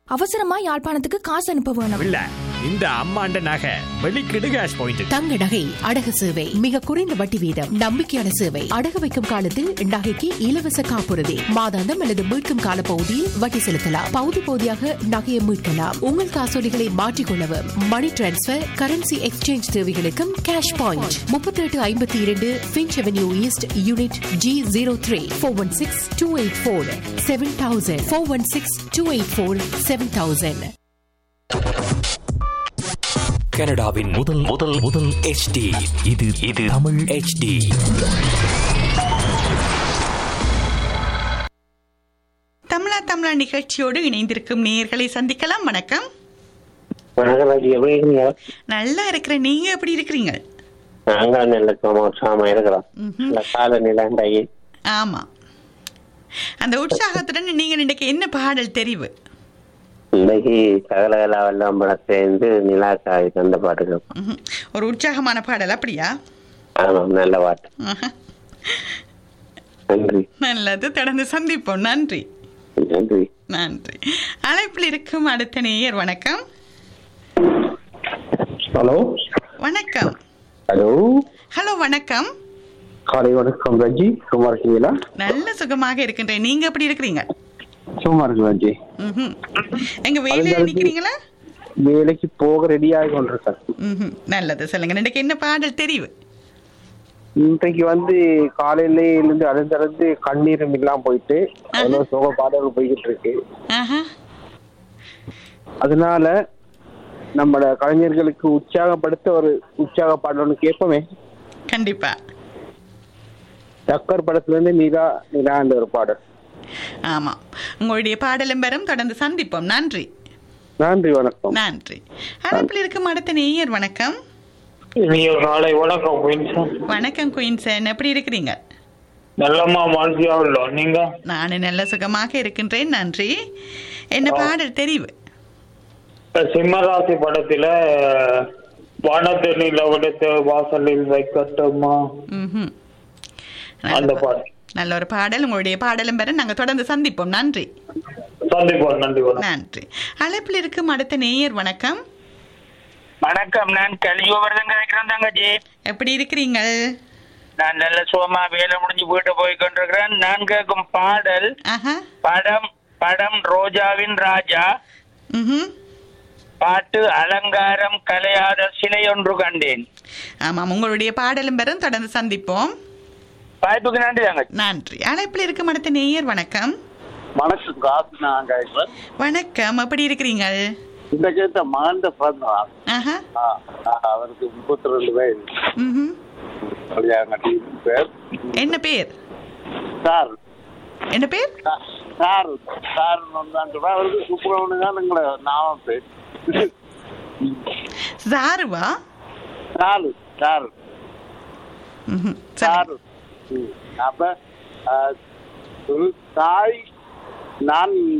அவசரமா யாழ்ப்பாணத்துக்கு காசு அனுப்ப வேணும் இல்ல இந்த அம்மாண்ட நகை வெளிக்கிடு கேஷ் பாயிண்ட் தங்க நகை அடகு சேவை மிக குறைந்த வட்டி வீதம் நம்பிக்கையான சேவை அடகு வைக்கும் காலத்தில் நகைக்கு இலவச காப்புறுதி மாதாந்தம் அல்லது மீட்கும் கால பகுதியில் வட்டி செலுத்தலாம் பகுதி பகுதியாக நகையை மீட்கலாம் உங்கள் காசோலிகளை மாற்றிக்கொள்ளவும் மணி டிரான்ஸ்பர் கரன்சி எக்ஸ்சேஞ்ச் தேவைகளுக்கும் கேஷ் பாயிண்ட் முப்பத்தி எட்டு ஐம்பத்தி இரண்டு Finch avenue east unit G zero three four one six two eight four seven thousand four one six two eight four seven thousand கனடாவின் முதல் முதல் முதல் HD இது இது தமிழ் HD தமிழா தமிழா நிகழ்ச்சியோடு இணைந்திருக்கும் நேயர்களை சந்திக்கலாம் வணக்கம் வணக்கம் ராஜி எப்படி இருக்கீங்க நல்லா இருக்கிற நீங்க எப்படி இருக்கிறீங்க நாங்க நல்ல சமோசாம இருக்கிறோம் நல்ல காலநிலை இன்றைக்கு ஆமா அந்த உற்சாகத்துடன் நீங்க இன்னைக்கு என்ன பாடல் தெரிவு இன்றைக்கு சகலகலா வெள்ளம் படம் சேர்ந்து நிலாக்காய் தந்த பாட்டுக்கு ம்ஹும். ஒரு உற்சாகமான பாடல் அப்படியா ஆமாம் நல்ல பாட்டு ஆஹா. நன்றி நல்லது தொடர்ந்து சந்திப்போம் நன்றி நன்றி நன்றி அழைப்பில் இருக்கும் அடுத்த நேயர் வணக்கம் ஹலோ வணக்கம் ஹலோ ஹலோ வணக்கம் காலை வணக்கம் ரஜி சும்மா இருக்கீங்களா நல்ல சுகமாக இருக்கின்றேன் நீங்க எப்படி இருக்கிறீங்க சும்மா இருக்கு ரஜி ம்ஹும். எங்க வேலையில நிக்கிறீங்களா வேலைக்கு போக ரெடி ஆகி கொண்டிருக்கேன் ம்ஹும். நல்லது சொல்லுங்க இன்னைக்கு என்ன பாடல் தெரிவு இன்றைக்கு வந்து காலையில இருந்து அழுந்தறந்து கண்ணீரும் இல்லாம போயிட்டு அவ்வளவு சோக பாடல்கள் போய்கிட்டு இருக்கு ஆஹா அதனால நம்மள கலைஞர்களுக்கு உற்சாகப்படுத்த ஒரு உற்சாக பாடல் ஒன்று கேட்போமே கண்டிப்பா டக்கர் படத்துல இருந்து நிலா நிலான்ற ஒரு பாடல் ஆமா உங்களுடைய பாடலும் பெறும் தொடர்ந்து சந்திப்போம் நன்றி நன்றி வணக்கம் நன்றி அழைப்பில் இருக்கும் அடுத்த நேயர் வணக்கம் இனிய காலை வணக்கம் வின்சன் வணக்கம் குயின்சன் எப்படி இருக்கிறீங்க நல்லம்மா மாசியா உள்ளோம் நீங்க நான் நல்ல சுகமாக இருக்கின்றேன் நன்றி என்ன பாடல் தெரிவு சிம்மராசி படத்துல வானத்து நிலவடத்து வாசலில் வைக்கட்டுமா ம்ஹும். அந்த நல்ல பா- பாட்டு நல்ல ஒரு பாடல் உங்களுடைய பாடலும் பெற நாங்க தொடர்ந்து சந்திப்போம் நன்றி சந்திப்போம் நன்றி வணக்கம் நன்றி அழைப்பில் இருக்கும் அடுத்த நேயர் வணக்கம் வணக்கம் நான் கலியுவர்தன் கிடைக்கிறேன் தங்கச்சி எப்படி இருக்கிறீங்க நான் நல்ல சுகமா வேலை முடிஞ்சு வீட்டு போய் கொண்டிருக்கிறேன் நான் கேட்கும் பாடல் ஆஹா படம் படம் ரோஜாவின் ராஜா ம்ஹும். பாட்டு அலங்காரம் கலையாத சிலை ஒன்று கண்டேன் ஆமாம் உங்களுடைய பாடலும் பெறும் தொடர்ந்து சந்திப்போம் வாய்ப்புக்கு நன்றி தங்கச்சி நன்றி அழைப்பில் இருக்கும் அடுத்த நேயர் வணக்கம் வணக்கம் காசு நான் கேட்கிறேன் வணக்கம் எப்படி இருக்கிறீங்க இந்த கேட்ட மகன் பிறந்தா ஆஹா அவருக்கு முப்பத்தி ரெண்டு வயது ம்ஹும். கல்யாணம் கட்டி பேர் என்ன பேர் சார் என்ன பேர் சார் சார் வந்தான் சொல்றா அவருக்கு சுப்பிரமணியம் தான் எங்களை நாம பேர் சாருவா சாரு சார் ம்ஹும். சொல்லுங்க. சாரு ம். அப்ப ஆ, ஒரு தாய் நான்